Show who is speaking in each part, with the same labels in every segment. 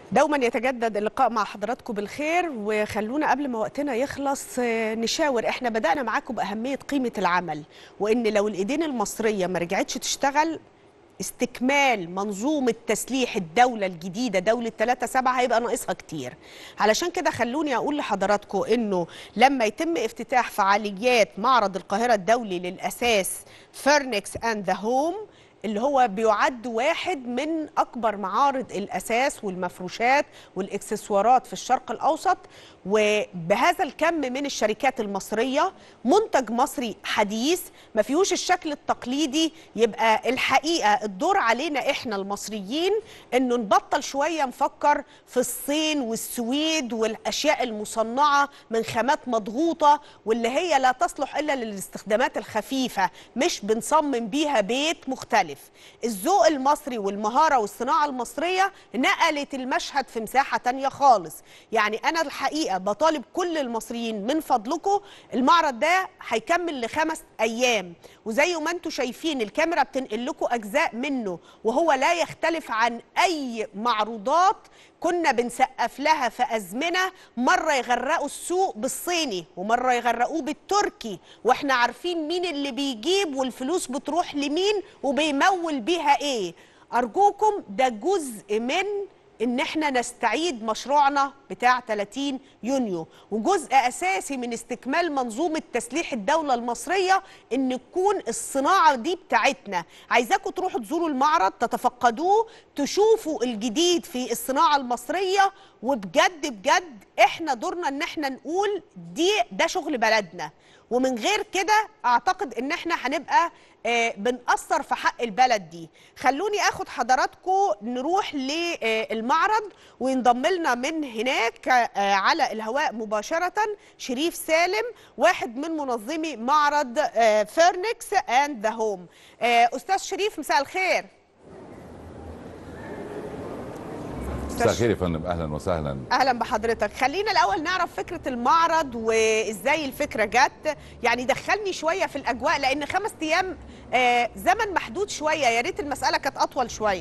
Speaker 1: دوما يتجدد اللقاء مع حضراتكم بالخير وخلونا قبل ما وقتنا يخلص آه، نشاور احنا بدأنا معاكم بأهمية قيمة العمل وإن لو الإيدين المصرية ما رجعتش تشتغل استكمال منظومة تسليح الدولة الجديدة دولة 3 7 هيبقى ناقصها كتير علشان كده خلوني أقول لحضراتكم إنه لما يتم افتتاح فعاليات معرض القاهرة الدولي للأساس فيرنكس أند ذا هوم اللي هو بيعد واحد من اكبر معارض الاساس والمفروشات والاكسسوارات في الشرق الاوسط وبهذا الكم من الشركات المصريه منتج مصري حديث ما فيهوش الشكل التقليدي يبقى الحقيقه الدور علينا احنا المصريين انه نبطل شويه نفكر في الصين والسويد والاشياء المصنعه من خامات مضغوطه واللي هي لا تصلح الا للاستخدامات الخفيفه مش بنصمم بيها بيت مختلف الذوق المصري والمهاره والصناعه المصريه نقلت المشهد في مساحه تانية خالص يعني انا الحقيقه بطالب كل المصريين من فضلكم المعرض ده هيكمل لخمس ايام وزي ما انتم شايفين الكاميرا بتنقل لكم اجزاء منه وهو لا يختلف عن اي معروضات كنا بنسقف لها في أزمنة مرة يغرقوا السوق بالصيني ومرة يغرقوه بالتركي واحنا عارفين مين اللي بيجيب والفلوس بتروح لمين وبيمول بيها ايه أرجوكم ده جزء من ان احنا نستعيد مشروعنا بتاع 30 يونيو وجزء اساسي من استكمال منظومه تسليح الدوله المصريه ان تكون الصناعه دي بتاعتنا عايزاكم تروحوا تزوروا المعرض تتفقدوه تشوفوا الجديد في الصناعه المصريه وبجد بجد احنا دورنا ان احنا نقول دي ده شغل بلدنا ومن غير كده اعتقد ان احنا هنبقى آه، بنأثر في حق البلد دي خلوني اخد حضراتكم نروح للمعرض وينضم لنا من هناك آه، على الهواء مباشرة شريف سالم واحد من منظمي معرض فيرنكس اند ذا هوم استاذ شريف مساء الخير
Speaker 2: مساء الخير يا فندم اهلا وسهلا
Speaker 1: اهلا بحضرتك خلينا الاول نعرف فكره المعرض وازاي الفكره جت يعني دخلني شويه في الاجواء لان خمس ايام آه، زمن محدود شويه يا ريت المساله كانت اطول شويه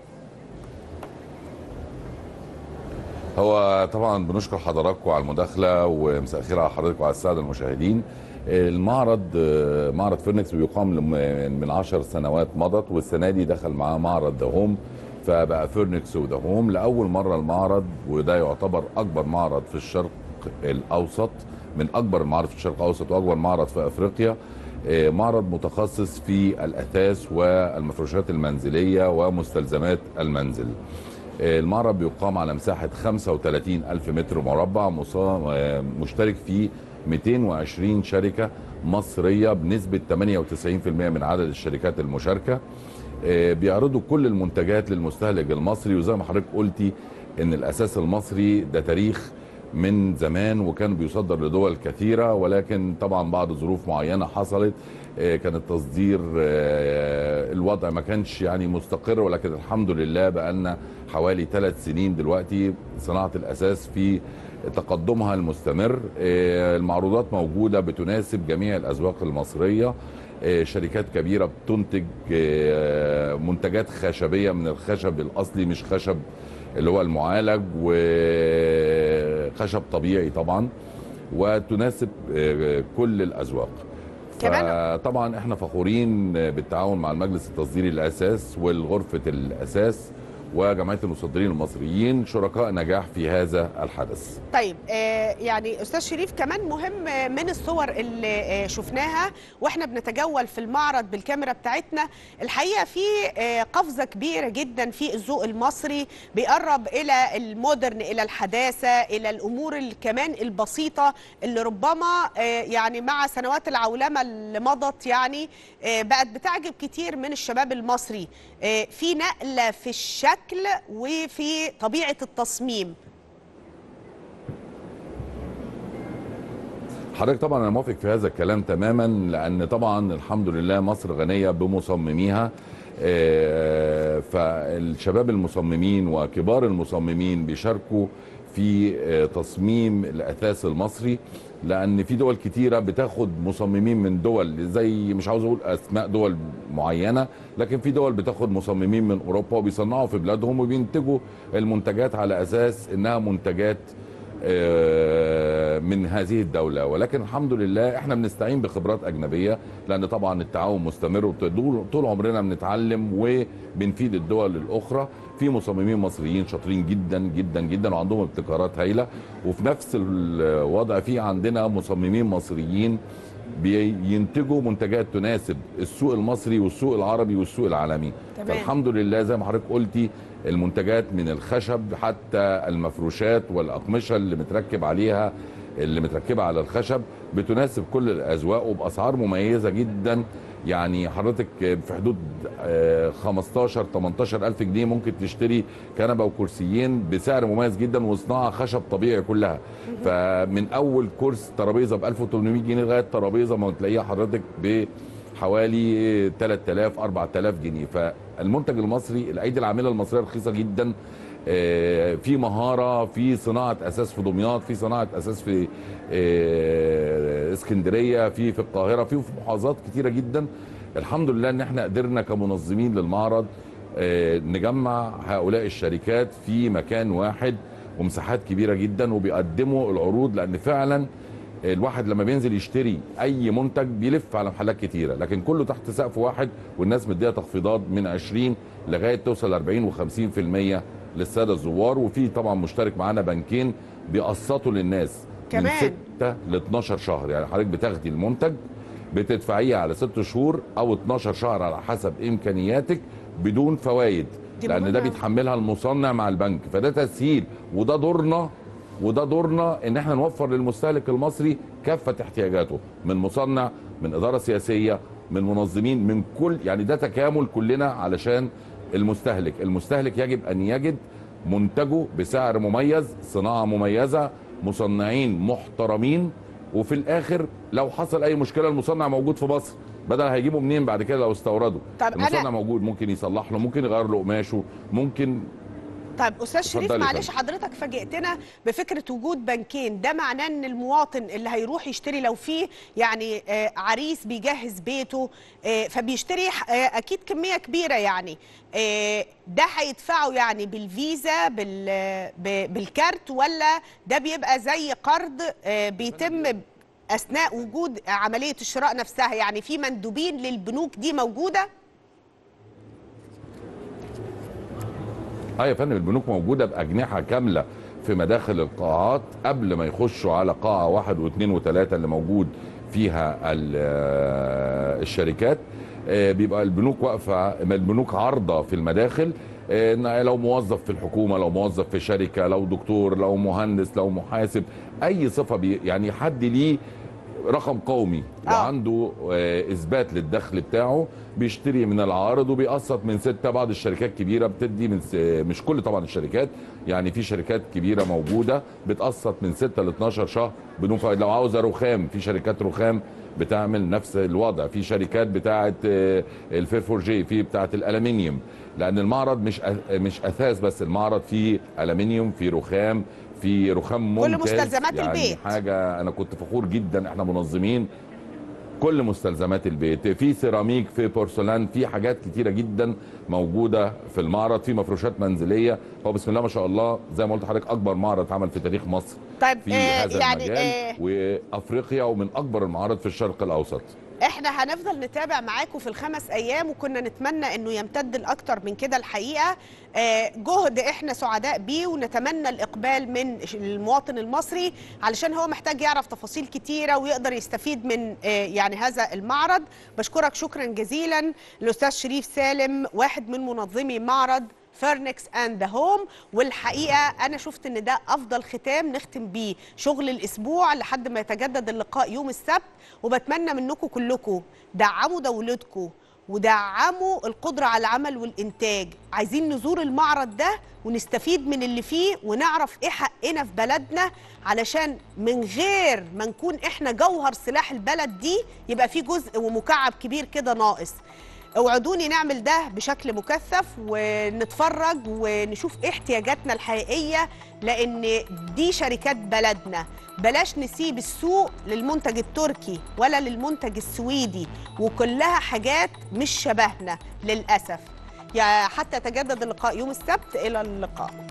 Speaker 2: هو طبعا بنشكر حضراتكم على المداخله ومساء الخير على حضرتك وعلى الساده المشاهدين المعرض آه، معرض فيرنكس بيقام لم- من 10 سنوات مضت والسنه دي دخل معاه معرض ذا هوم فبقى فيرنكس وذا هوم لاول مره المعرض وده يعتبر اكبر معرض في الشرق الاوسط من اكبر المعارض في الشرق الاوسط واكبر معرض في افريقيا آه، معرض متخصص في الاثاث والمفروشات المنزليه ومستلزمات المنزل المعرض بيقام على مساحة 35 ألف متر مربع مصا- آه، مشترك فيه 220 شركة مصرية بنسبة 98% من عدد الشركات المشاركة آه، بيعرضوا كل المنتجات للمستهلك المصري وزي ما حضرتك قلتي ان الاساس المصري ده تاريخ من زمان وكان بيصدر لدول كثيره ولكن طبعا بعد ظروف معينه حصلت آه، كان التصدير آه، الوضع ما كانش يعني مستقر ولكن الحمد لله بقى لنا حوالي ثلاث سنين دلوقتي صناعه الاساس في تقدمها المستمر آه، المعروضات موجوده بتناسب جميع الاذواق المصريه آه، شركات كبيره بتنتج آه، منتجات خشبيه من الخشب الاصلي مش خشب اللي هو المعالج وخشب طبيعي طبعا وتناسب آه، كل الاذواق
Speaker 1: كمان-
Speaker 2: طبعا احنا فخورين بالتعاون مع المجلس التصديري للاساس والغرفه الاساس وجمعيه المصدرين المصريين شركاء نجاح في هذا الحدث
Speaker 1: طيب آه، يعني استاذ شريف كمان مهم آه، من الصور اللي آه، شفناها واحنا بنتجول في المعرض بالكاميرا بتاعتنا الحقيقه في آه، قفزه كبيره جدا في الذوق المصري بيقرب الى المودرن الى الحداثه الى الامور ال- كمان البسيطه اللي ربما آه، يعني مع سنوات العولمه اللي مضت يعني آه، بقت بتعجب كتير من الشباب المصري آه، في نقله في الشكل وفي طبيعه التصميم
Speaker 2: حضرتك طبعا انا موافق في هذا الكلام تماما لان طبعا الحمد لله مصر غنيه بمصمميها آه، فالشباب المصممين وكبار المصممين بيشاركوا في آه، تصميم الاثاث المصري لان في دول كتيره بتاخد مصممين من دول زي مش عاوز اقول اسماء دول معينه لكن في دول بتاخد مصممين من اوروبا وبيصنعوا في بلادهم وبينتجوا المنتجات على اساس انها منتجات آه، من هذه الدولة ولكن الحمد لله احنا بنستعين بخبرات أجنبية لأن طبعا التعاون مستمر وطول طول عمرنا بنتعلم وبنفيد الدول الأخرى في مصممين مصريين شاطرين جدا جدا جدا وعندهم ابتكارات هايلة وفي نفس الوضع في عندنا مصممين مصريين بينتجوا منتجات تناسب السوق المصري والسوق العربي والسوق العالمي
Speaker 1: تمام.
Speaker 2: فالحمد لله زي ما حضرتك قلتي المنتجات من الخشب حتى المفروشات والاقمشه اللي متركب عليها اللي متركبه على الخشب بتناسب كل الاذواق وباسعار مميزه جدا يعني حضرتك في حدود آه، 15 18 الف جنيه ممكن تشتري كنبه وكرسيين بسعر مميز جدا وصناعه خشب طبيعي كلها فمن اول كرسي ترابيزه ب 1800 جنيه لغايه ترابيزه ما تلاقيها حضرتك ب حوالي 3000 4000 جنيه فالمنتج المصري الايدي العامله المصريه رخيصه جدا آه، في مهاره في صناعه اساس في دمياط في صناعه اساس في آه، اسكندريه في في القاهره في في محافظات كتيره جدا الحمد لله ان احنا قدرنا كمنظمين للمعرض آه، نجمع هؤلاء الشركات في مكان واحد ومساحات كبيره جدا وبيقدموا العروض لان فعلا الواحد لما بينزل يشتري اي منتج بيلف على محلات كتيره لكن كله تحت سقف واحد والناس مديها تخفيضات من 20 لغايه توصل 40 و50% للساده الزوار وفي طبعا مشترك معانا بنكين بيقسطوا للناس
Speaker 1: كمان.
Speaker 2: من 6 ل 12 شهر يعني حضرتك بتاخدي المنتج بتدفعيه على 6 شهور او 12 شهر على حسب امكانياتك بدون فوائد
Speaker 1: دي
Speaker 2: لان ده
Speaker 1: مهمة.
Speaker 2: بيتحملها المصنع مع البنك فده تسهيل وده دورنا وده دورنا ان احنا نوفر للمستهلك المصري كافه احتياجاته من مصنع من اداره سياسيه من منظمين من كل يعني ده تكامل كلنا علشان المستهلك المستهلك يجب ان يجد منتجه بسعر مميز صناعه مميزه مصنعين محترمين وفي الاخر لو حصل اي مشكله المصنع موجود في مصر بدل هيجيبه منين بعد كده لو استوردوا
Speaker 1: طب أنا-
Speaker 2: المصنع موجود ممكن يصلح له ممكن يغير له قماشه ممكن
Speaker 1: طيب استاذ شريف
Speaker 2: اتفضلي
Speaker 1: معلش
Speaker 2: فندم.
Speaker 1: حضرتك فاجئتنا بفكره وجود بنكين ده معناه ان المواطن اللي هيروح يشتري لو في يعني آه، عريس بيجهز بيته آه، فبيشتري آه، اكيد كميه كبيره يعني آه، ده هيدفعه يعني بالفيزا بال- ب- بالكارت ولا ده بيبقى زي قرض آه، بيتم اثناء وجود عمليه الشراء نفسها يعني في مندوبين للبنوك دي موجوده
Speaker 2: اه يا فندم البنوك موجوده باجنحه كامله في مداخل القاعات قبل ما يخشوا على قاعه واحد واثنين وثلاثه اللي موجود فيها ال- آه، الشركات آه، بيبقى البنوك واقفه البنوك عارضه في المداخل آه، إن لو موظف في الحكومه لو موظف في شركه لو دكتور لو مهندس لو محاسب اي صفه بي يعني حد ليه رقم قومي
Speaker 1: آه.
Speaker 2: وعنده آه، اثبات للدخل بتاعه بيشتري من العارض وبيقسط من ستة بعض الشركات كبيره بتدي من س... مش كل طبعا الشركات يعني في شركات كبيره موجوده بتقسط من 6 ل 12 شهر بدون فوائد لو عاوزه رخام في شركات رخام بتعمل نفس الوضع في شركات بتاعه آه، الفيرفور جي في بتاعه الالومنيوم لان المعرض مش أ- مش اثاث بس المعرض فيه الومنيوم في رخام في رخام
Speaker 1: كل
Speaker 2: ممتاز
Speaker 1: مستلزمات
Speaker 2: يعني
Speaker 1: البيت.
Speaker 2: حاجه انا كنت فخور جدا احنا منظمين كل مستلزمات البيت في سيراميك في بورسلان في حاجات كتيره جدا موجوده في المعرض في مفروشات منزليه هو بسم الله ما شاء الله زي ما قلت لحضرتك اكبر معرض اتعمل في تاريخ مصر
Speaker 1: طيب
Speaker 2: في
Speaker 1: آه،
Speaker 2: هذا
Speaker 1: يعني
Speaker 2: المجال
Speaker 1: آه،
Speaker 2: وافريقيا ومن اكبر المعارض في الشرق الاوسط
Speaker 1: احنا هنفضل نتابع معاكم في الخمس ايام وكنا نتمنى انه يمتد لاكتر من كده الحقيقه آه، جهد احنا سعداء بيه ونتمنى الاقبال من المواطن المصري علشان هو محتاج يعرف تفاصيل كتيره ويقدر يستفيد من آه، يعني هذا المعرض بشكرك شكرا جزيلا الاستاذ شريف سالم واحد من منظمي معرض فيرنكس اند ذا هوم والحقيقه انا شفت ان ده افضل ختام نختم بيه شغل الاسبوع لحد ما يتجدد اللقاء يوم السبت وبتمنى منكم كلكم دعموا دولتكم ودعموا القدرة على العمل والإنتاج عايزين نزور المعرض ده ونستفيد من اللي فيه ونعرف إيه حقنا في بلدنا علشان من غير ما نكون إحنا جوهر سلاح البلد دي يبقى في جزء ومكعب كبير كده ناقص اوعدوني نعمل ده بشكل مكثف ونتفرج ونشوف ايه احتياجاتنا الحقيقيه لان دي شركات بلدنا بلاش نسيب السوق للمنتج التركي ولا للمنتج السويدي وكلها حاجات مش شبهنا للاسف يا حتى يتجدد اللقاء يوم السبت الى اللقاء